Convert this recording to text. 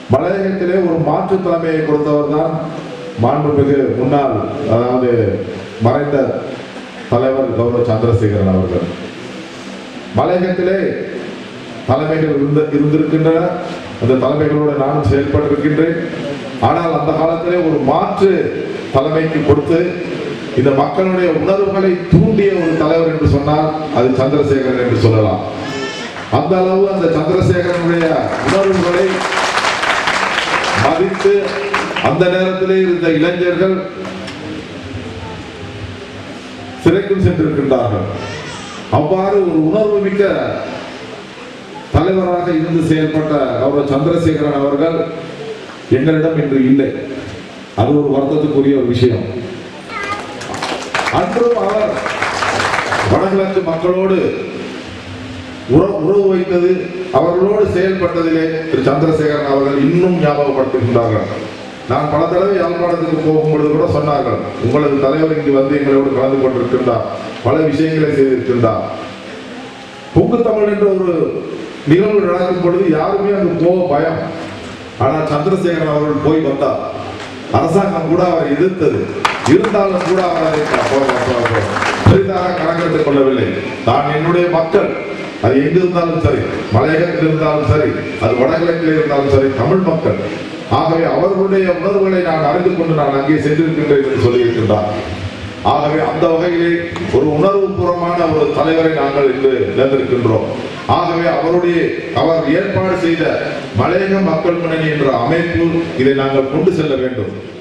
மலையகத்திலே ஒரு மாற்று தலைமையை கொடுத்தவர் தான் மாண்புமிகு முன்னாள் அதாவது மறைந்த தலைவர் கௌரவ சந்திரசேகரன் அவர்கள் மலையகத்திலே தலைமைகள் இருந்த இருந்திருக்கின்றன அந்த தலைமைகளோடு நானும் செயல்பட்டிருக்கின்றேன் ஆனால் அந்த காலத்திலே ஒரு மாற்று தலைமைக்கு கொடுத்து இந்த மக்களுடைய உணர்வுகளை தூண்டிய ஒரு தலைவர் என்று சொன்னால் அது சந்திரசேகரன் என்று சொல்லலாம் அந்த அளவு அந்த சந்திரசேகரனுடைய உணர்வுகளை மதித்து அந்த நேரத்திலே இருந்த இளைஞர்கள் சிறைக்கும் சென்றிருக்கின்றார்கள் அவ்வாறு ஒரு உணர்வு மிக்க தலைவராக இருந்து செயல்பட்ட அவர் சந்திரசேகரன் அவர்கள் எங்களிடம் இன்று இல்லை அது ஒரு வருத்தத்துக்குரிய ஒரு விஷயம் அன்றும் அவர் வடகிழக்கு மக்களோடு உறவு உறவு வைத்தது அவர்களோடு செயல்பட்டதிலே திரு சந்திரசேகரன் அவர்கள் இன்னும் ஞாபகப்படுத்துகின்றார்கள் நான் பல தடவை யாழ்ப்பாணத்துக்கு போகும்பொழுது கூட சொன்னார்கள் உங்களது தலைவர் இங்கு வந்து எங்களோடு கலந்து கொண்டிருக்கின்றார் பல விஷயங்களை செய்திருக்கின்றார் பொங்கு தமிழ் என்ற ஒரு நிகழ்வு நடக்கும் பொழுது யாருமே அங்கு போக பயம் ஆனால் சந்திரசேகரன் அவர்கள் போய் வந்தார் அரசாங்கம் கூட அவரை எதிர்த்தது இருந்தாலும் கூட அவர் அதை ப- ப- ப- பெரிதாக கணக்கெடுத்துக் கொள்ளவில்லை நான் என்னுடைய மக்கள் அது எங்க இருந்தாலும் சரி மலையகத்தில் இருந்தாலும் சரி அது வடகிழக்கில் இருந்தாலும் சரி தமிழ் மக்கள் ஆகவே அவர்களுடைய உணர்வுகளை நான் அறிந்து கொண்டு நான் அங்கே சென்றிருக்கின்றேன் என்று சொல்லியிருக்கின்றார் ஆகவே அந்த வகையிலே ஒரு உணர்வுபூர்வமான ஒரு தலைவரை நாங்கள் இன்று இழந்திருக்கின்றோம் ஆகவே அவருடைய அவர் ஏற்பாடு செய்த மலையக மக்கள் முன்னணி என்ற அமைப்பு இதை நாங்கள் கொண்டு செல்ல வேண்டும்